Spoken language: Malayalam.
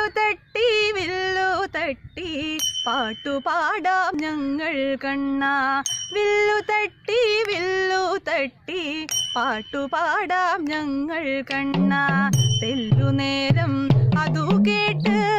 വില്ലു തട്ടി വില്ലു തട്ടി പാട്ടുപാടാം ഞങ്ങൾ കണ്ണ വില്ലു തട്ടി വില്ലു തട്ടി പാട്ടുപാടാം ഞങ്ങൾ കണ്ണ തെല്ലു നേരം അതു കേട്ട്